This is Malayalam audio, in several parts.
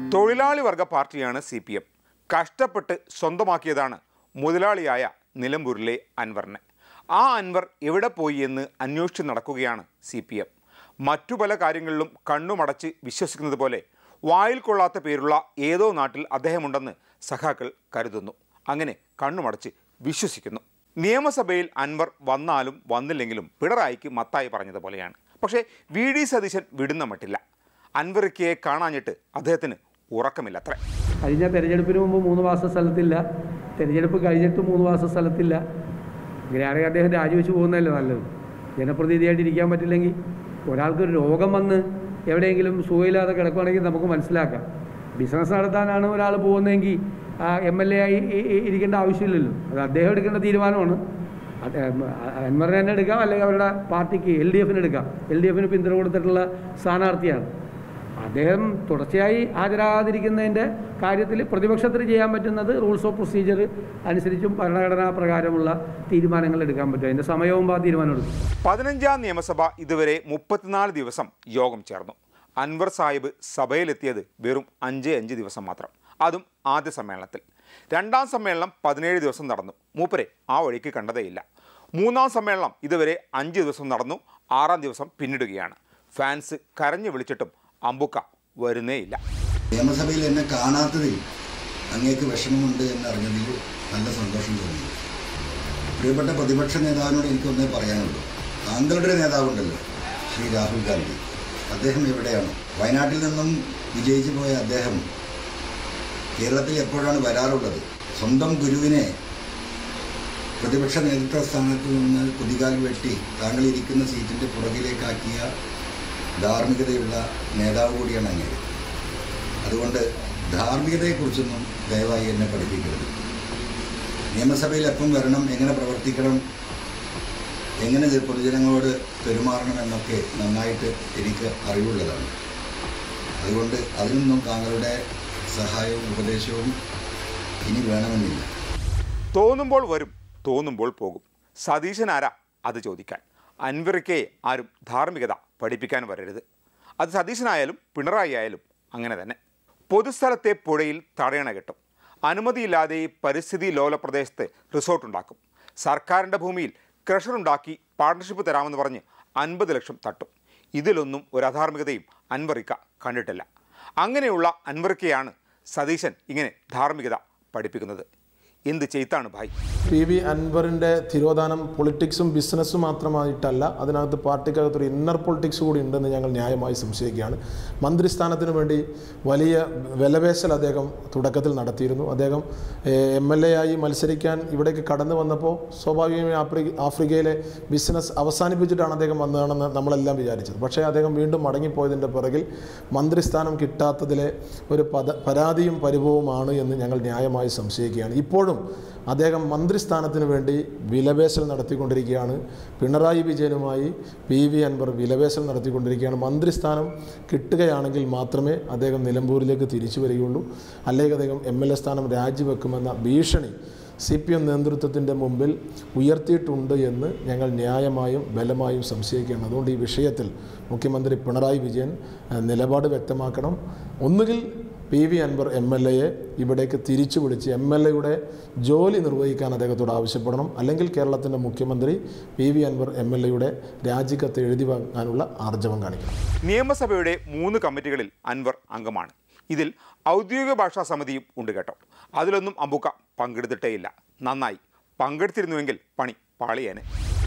തൊഴിലാളി വർഗ പാർട്ടിയാണ് സി പി എം കഷ്ടപ്പെട്ട് സ്വന്തമാക്കിയതാണ് മുതലാളിയായ നിലമ്പൂരിലെ അൻവറിനെ ആ അൻവർ എവിടെ പോയി എന്ന് അന്വേഷിച്ച് നടക്കുകയാണ് സി പി എം മറ്റു പല കാര്യങ്ങളിലും കണ്ണുമടച്ച് വിശ്വസിക്കുന്നത് പോലെ വായിൽ കൊള്ളാത്ത പേരുള്ള ഏതോ നാട്ടിൽ അദ്ദേഹമുണ്ടെന്ന് സഖാക്കൾ കരുതുന്നു അങ്ങനെ കണ്ണുമടച്ച് വിശ്വസിക്കുന്നു നിയമസഭയിൽ അൻവർ വന്നാലും വന്നില്ലെങ്കിലും പിണറായിക്ക് മത്തായി പറഞ്ഞതുപോലെയാണ് പക്ഷേ വി ഡി സതീശൻ വിടുന്ന മട്ടില്ല അൻവറിക്കയെ കാണാഞ്ഞിട്ട് അദ്ദേഹത്തിന് ഉറക്കമില്ലത്രേ കഴിഞ്ഞ തെരഞ്ഞെടുപ്പിന് മുമ്പ് മൂന്ന് മാസം സ്ഥലത്തില്ല തെരഞ്ഞെടുപ്പ് കഴിഞ്ഞിട്ട് മൂന്ന് മാസം സ്ഥലത്തില്ല ഇങ്ങനെയാണെങ്കിൽ അദ്ദേഹം രാജിവെച്ച് പോകുന്നതല്ലേ നല്ലത് ജനപ്രതിനിധിയായിട്ട് ഇരിക്കാൻ പറ്റില്ലെങ്കിൽ ഒരാൾക്കൊരു രോഗം വന്ന് എവിടെയെങ്കിലും സുഖമില്ലാതെ കിടക്കുകയാണെങ്കിൽ നമുക്ക് മനസ്സിലാക്കാം ബിസിനസ് നടത്താനാണ് ഒരാൾ പോകുന്നതെങ്കിൽ എം എൽ എ ആയി ഇ- ഇ- ഇരിക്കേണ്ട ആവശ്യമില്ലല്ലോ അത് അദ്ദേഹം എടുക്കേണ്ട തീരുമാനമാണ് അത് അൻവറിനെ തന്നെ എടുക്കാം അല്ലെങ്കിൽ അവരുടെ പാർട്ടിക്ക് എൽ ഡി എഫിന് എടുക്കാം എൽ ഡി എഫിന് പിന്തുണ കൊടുത്തിട്ടുള്ള സ്ഥാനാർത്ഥിയാണ് അദ്ദേഹം തുടർച്ചയായി ഹാജരാകാതിരിക്കുന്നതിൻ്റെ കാര്യത്തിൽ പ്രതിപക്ഷത്തിന് ചെയ്യാൻ പറ്റുന്നത് റൂൾസ് ഓഫ് പ്രൊസീജിയർ അനുസരിച്ചും ഭരണഘടനാ പ്രകാരമുള്ള തീരുമാനങ്ങൾ എടുക്കാൻ പറ്റും അതിൻ്റെ സമയവും ആ തീരുമാനം എടുക്കും പതിനഞ്ചാം നിയമസഭ ഇതുവരെ മുപ്പത്തിനാല് ദിവസം യോഗം ചേർന്നു അൻവർ സാഹിബ് സഭയിലെത്തിയത് വെറും അഞ്ച് അഞ്ച് ദിവസം മാത്രം അതും ആദ്യ സമ്മേളനത്തിൽ രണ്ടാം സമ്മേളനം പതിനേഴ് ദിവസം നടന്നു മൂപ്പരെ ആ വഴിക്ക് കണ്ടതേയില്ല മൂന്നാം സമ്മേളനം ഇതുവരെ അഞ്ച് ദിവസം നടന്നു ആറാം ദിവസം പിന്നിടുകയാണ് ഫാൻസ് കരഞ്ഞു വിളിച്ചിട്ടും അമ്പുക്ക വരുന്നേയില്ല നിയമസഭയിൽ എന്നെ കാണാത്തതിൽ അങ്ങേക്ക് വിഷമമുണ്ട് എന്നറിഞ്ഞതിൽ നല്ല സന്തോഷം തോന്നി പ്രിയപ്പെട്ട പ്രതിപക്ഷ നേതാവിനോട് എനിക്കൊന്നേ പറയാനുള്ളൂ താങ്കളുടെ ഒരു നേതാവുണ്ടല്ലോ ശ്രീ രാഹുൽ ഗാന്ധി അദ്ദേഹം എവിടെയാണ് വയനാട്ടിൽ നിന്നും വിജയിച്ചു പോയ അദ്ദേഹം കേരളത്തിൽ എപ്പോഴാണ് വരാറുള്ളത് സ്വന്തം ഗുരുവിനെ പ്രതിപക്ഷ നേതൃത്വ സ്ഥാനത്ത് നിന്ന് കുതികാൽ വെട്ടി താങ്കൾ ഇരിക്കുന്ന സീറ്റിൻ്റെ പുറകിലേക്കാക്കിയ ധാർമ്മികതയുള്ള നേതാവ് കൂടിയാണ് അങ്ങേര് അതുകൊണ്ട് ധാർമ്മികതയെക്കുറിച്ചൊന്നും ദയവായി എന്നെ പഠിപ്പിക്കരുത് നിയമസഭയിൽ എപ്പം വരണം എങ്ങനെ പ്രവർത്തിക്കണം എങ്ങനെ ഇത് പൊതുജനങ്ങളോട് പെരുമാറണം എന്നൊക്കെ നന്നായിട്ട് എനിക്ക് അറിവുള്ളതാണ് അതുകൊണ്ട് അതിനൊന്നും താങ്കളുടെ സഹായവും ഉപദേശവും ഇനി വേണമെന്നില്ല തോന്നുമ്പോൾ വരും തോന്നുമ്പോൾ പോകും സതീശൻ ആരാ അത് ചോദിക്കാൻ അൻവറിക്കയെ ആരും ധാർമ്മികത പഠിപ്പിക്കാൻ വരരുത് അത് സതീശനായാലും പിണറായി ആയാലും അങ്ങനെ തന്നെ പൊതുസ്ഥലത്തെ പുഴയിൽ തടയണ കെട്ടും അനുമതിയില്ലാതെ ഈ പരിസ്ഥിതി ലോല പ്രദേശത്ത് റിസോർട്ട് ഉണ്ടാക്കും സർക്കാരിൻ്റെ ഭൂമിയിൽ ക്രഷർ ഉണ്ടാക്കി പാർട്ണർഷിപ്പ് തരാമെന്ന് പറഞ്ഞ് അൻപത് ലക്ഷം തട്ടും ഇതിലൊന്നും ഒരു അധാർമികതയും അൻവറിക്ക കണ്ടിട്ടില്ല അങ്ങനെയുള്ള അൻവറിക്കയാണ് സതീശൻ ഇങ്ങനെ ധാർമ്മികത പഠിപ്പിക്കുന്നത് എന്ത് ചെയ്ത്താണ് ഭായ് പി വി അൻവറിൻ്റെ തിരോധാനം പൊളിറ്റിക്സും ബിസിനസ്സും മാത്രമായിട്ടല്ല അതിനകത്ത് പാർട്ടിക്കകത്തൊരു ഇന്നർ പൊളിറ്റിക്സ് കൂടി ഉണ്ടെന്ന് ഞങ്ങൾ ന്യായമായി സംശയിക്കുകയാണ് മന്ത്രിസ്ഥാനത്തിന് വേണ്ടി വലിയ വിലപേശൽ അദ്ദേഹം തുടക്കത്തിൽ നടത്തിയിരുന്നു അദ്ദേഹം എം എൽ എ ആയി മത്സരിക്കാൻ ഇവിടേക്ക് കടന്നു വന്നപ്പോൾ സ്വാഭാവികമായി ആഫ്രി ആഫ്രിക്കയിലെ ബിസിനസ് അവസാനിപ്പിച്ചിട്ടാണ് അദ്ദേഹം വന്നതാണെന്ന് നമ്മളെല്ലാം വിചാരിച്ചത് പക്ഷേ അദ്ദേഹം വീണ്ടും മടങ്ങിപ്പോയതിൻ്റെ പിറകിൽ മന്ത്രിസ്ഥാനം കിട്ടാത്തതിലെ ഒരു പദ പരാതിയും പരിഭവവുമാണ് എന്ന് ഞങ്ങൾ ന്യായമായി സംശയിക്കുകയാണ് ഇപ്പോഴും അദ്ദേഹം മന്ത്രിസ്ഥാനത്തിന് വേണ്ടി വിലപേശൽ നടത്തിക്കൊണ്ടിരിക്കുകയാണ് പിണറായി വിജയനുമായി പി വി അൻവർ വിലപേശൽ നടത്തിക്കൊണ്ടിരിക്കുകയാണ് മന്ത്രിസ്ഥാനം കിട്ടുകയാണെങ്കിൽ മാത്രമേ അദ്ദേഹം നിലമ്പൂരിലേക്ക് തിരിച്ചു വരികയുള്ളൂ അല്ലെങ്കിൽ അദ്ദേഹം എം എൽ എ സ്ഥാനം രാജിവെക്കുമെന്ന ഭീഷണി സി പി എം നേതൃത്വത്തിൻ്റെ മുമ്പിൽ ഉയർത്തിയിട്ടുണ്ട് എന്ന് ഞങ്ങൾ ന്യായമായും ബലമായും സംശയിക്കുകയാണ് അതുകൊണ്ട് ഈ വിഷയത്തിൽ മുഖ്യമന്ത്രി പിണറായി വിജയൻ ഏഹ്, നിലപാട് വ്യക്തമാക്കണം ഒന്നുകിൽ P V Anvar M L എയെ ഇവിടേക്ക് തിരിച്ചു വിളിച്ച് എം എൽ എയുടെ ജോലി നിർവഹിക്കാൻ അദ്ദേഹത്തോട് ആവശ്യപ്പെടണം അല്ലെങ്കിൽ കേരളത്തിൻ്റെ മുഖ്യമന്ത്രി P V Anvar M L എയുടെ രാജിക്കത്ത് എഴുതി വാങ്ങാനുള്ള ആർജവം കാണിക്കണം നിയമസഭയുടെ മൂന്ന് കമ്മിറ്റികളിൽ അൻവർ അംഗമാണ് ഇതിൽ ഔദ്യോഗിക ഭാഷാ സമിതിയും ഉണ്ട് കേട്ടോ അതിലൊന്നും അമ്പുക്ക പങ്കെടുത്തിട്ടേയില്ല നന്നായി പങ്കെടുത്തിരുന്നുവെങ്കിൽ പണി പാളിയേനെ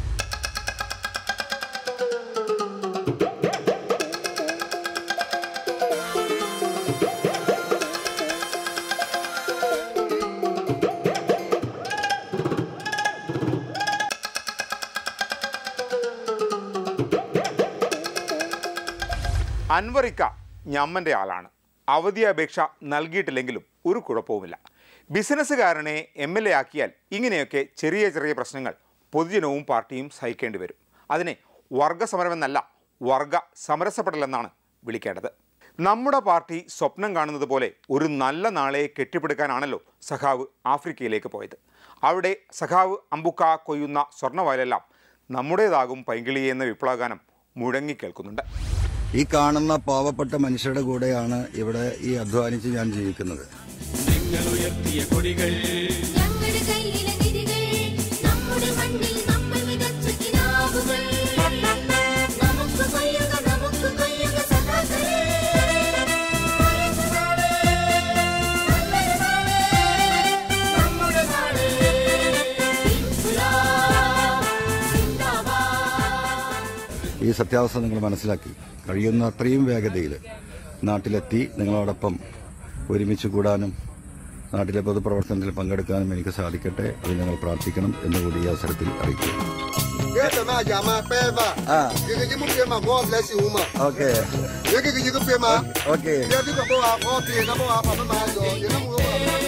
അൻവറിക്ക ഞമ്മൻ്റെ ആളാണ് അവധി അപേക്ഷ നൽകിയിട്ടില്ലെങ്കിലും ഒരു കുഴപ്പവുമില്ല ബിസിനസ്സുകാരനെ എം എൽ എ ആക്കിയാൽ ഇങ്ങനെയൊക്കെ ചെറിയ ചെറിയ പ്രശ്നങ്ങൾ പൊതുജനവും പാർട്ടിയും സഹിക്കേണ്ടി വരും അതിനെ വർഗസമരമെന്നല്ല വർഗ സമരസപ്പെടലെന്നാണ് വിളിക്കേണ്ടത് നമ്മുടെ പാർട്ടി സ്വപ്നം കാണുന്നത് പോലെ ഒരു നല്ല നാളെ കെട്ടിപ്പടുക്കാനാണല്ലോ സഖാവ് ആഫ്രിക്കയിലേക്ക് പോയത് അവിടെ സഖാവ് അമ്പുക്ക കൊയ്യുന്ന സ്വർണ്ണവയലെല്ലാം നമ്മുടേതാകും പൈങ്കിളി എന്ന വിപ്ലവഗാനം മുഴങ്ങിക്കേൾക്കുന്നുണ്ട് ഈ കാണുന്ന പാവപ്പെട്ട മനുഷ്യരുടെ കൂടെയാണ് ഇവിടെ ഈ അധ്വാനിച്ച് ഞാൻ ജീവിക്കുന്നത് ഞങ്ങളുടെ കയ്യിലെ നിധികൾ നമ്മുടെ മണ്ണിൽ നമ്മൾ വിതച്ച കിനാവുകൾ നമുക്ക് കൊയ്യുക നമുക്ക് കൊയ്യുക സദാസരേ നമ്മുടെ നാട് ഇൻകുലാബ് സിന്ദാബാദ് ഈ സത്യാവസ്ഥ നിങ്ങൾ മനസ്സിലാക്കി കഴിയുന്ന അത്രയും വേഗതയിൽ നാട്ടിലെത്തി നിങ്ങളോടൊപ്പം ഒരുമിച്ച് കൂടാനും നാട്ടിലെ പൊതുപ്രവർത്തനത്തിൽ പങ്കെടുക്കാനും എനിക്ക് സാധിക്കട്ടെ അത് ഞങ്ങൾ പ്രാർത്ഥിക്കണം എന്നുകൂടി ഈ അവസരത്തിൽ അറിയിക്കുന്നു Dia sama aja sama peva. Ah. Dia kerja mu pema go bless you ma. Okay Dia kerja kerja pema. Okay Dia tu ko bawa ko pi na bawa apa ma jo. Dia na mu.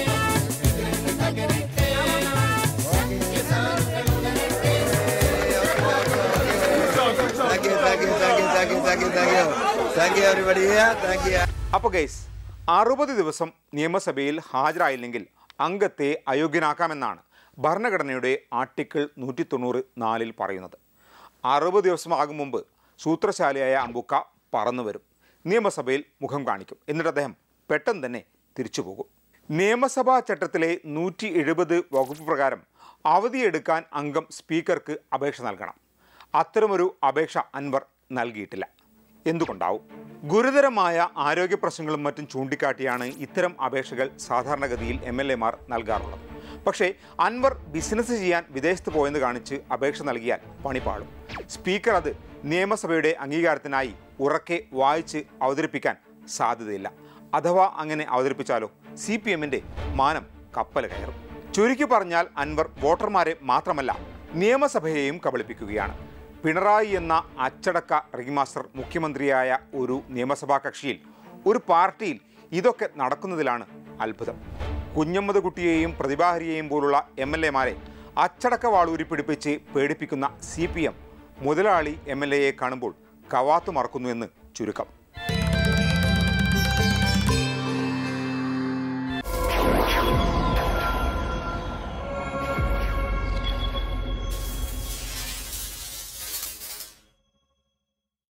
Thank you thank you thank you thank you thank you thank you thank you everybody thank you അപ്പോൾ ഗൈസ് അറുപത് ദിവസം നിയമസഭയിൽ ഹാജരായില്ലെങ്കിൽ അംഗത്തെ അയോഗ്യനാക്കാമെന്നാണ് ഭരണഘടനയുടെ ആർട്ടിക്കിൾ നൂറ്റി തൊണ്ണൂറ് നാലിൽ പറയുന്നത് അറുപത് ദിവസമാകും മുമ്പ് സൂത്രശാലിയായ അമ്പുക്ക പറന്നു വരും നിയമസഭയിൽ മുഖം കാണിക്കും എന്നിട്ട് അദ്ദേഹം പെട്ടെന്ന് തന്നെ തിരിച്ചു പോകും നിയമസഭാ ചട്ടത്തിലെ നൂറ്റി എഴുപത് വകുപ്പ് പ്രകാരം അവധിയെടുക്കാൻ അംഗം സ്പീക്കർക്ക് അപേക്ഷ നൽകണം അത്തരമൊരു അപേക്ഷ അൻവർ നൽകിയിട്ടില്ല എന്തുകൊണ്ടാവും ഗുരുതരമായ ആരോഗ്യ പ്രശ്നങ്ങളും മറ്റും ചൂണ്ടിക്കാട്ടിയാണ് ഇത്തരം അപേക്ഷകൾ സാധാരണഗതിയിൽ എം എൽ എമാർ നൽകാറുള്ളത് പക്ഷേ അൻവർ ബിസിനസ് ചെയ്യാൻ വിദേശത്ത് പോയെന്ന് കാണിച്ച് അപേക്ഷ നൽകിയാൽ പണിപാളും സ്പീക്കർ അത് നിയമസഭയുടെ അംഗീകാരത്തിനായി ഉറക്കെ വായിച്ച് അവതരിപ്പിക്കാൻ സാധ്യതയില്ല അഥവാ അങ്ങനെ അവതരിപ്പിച്ചാലോ സി പി എമ്മിൻ്റെ മാനം കപ്പൽ കയറും ചുരുക്കി പറഞ്ഞാൽ അൻവർ വോട്ടർമാരെ മാത്രമല്ല നിയമസഭയെയും കബളിപ്പിക്കുകയാണ് പിണറായി എന്ന അച്ചടക്ക റീമാസ്റ്റർ മുഖ്യമന്ത്രിയായ ഒരു നിയമസഭാ കക്ഷിയിൽ ഒരു പാർട്ടിയിൽ ഇതൊക്കെ നടക്കുന്നതിലാണ് അത്ഭുതം കുഞ്ഞമ്മദ് കുട്ടിയെയും പ്രതിഭാഹരിയെയും പോലുള്ള എം എൽ എമാരെ അച്ചടക്ക വാളൂരി പിടിപ്പിച്ച് പേടിപ്പിക്കുന്ന സി പി എം മുതലാളി എം എൽ എയെ കാണുമ്പോൾ കവാത്തു മറക്കുന്നു എന്ന് ചുരുക്കം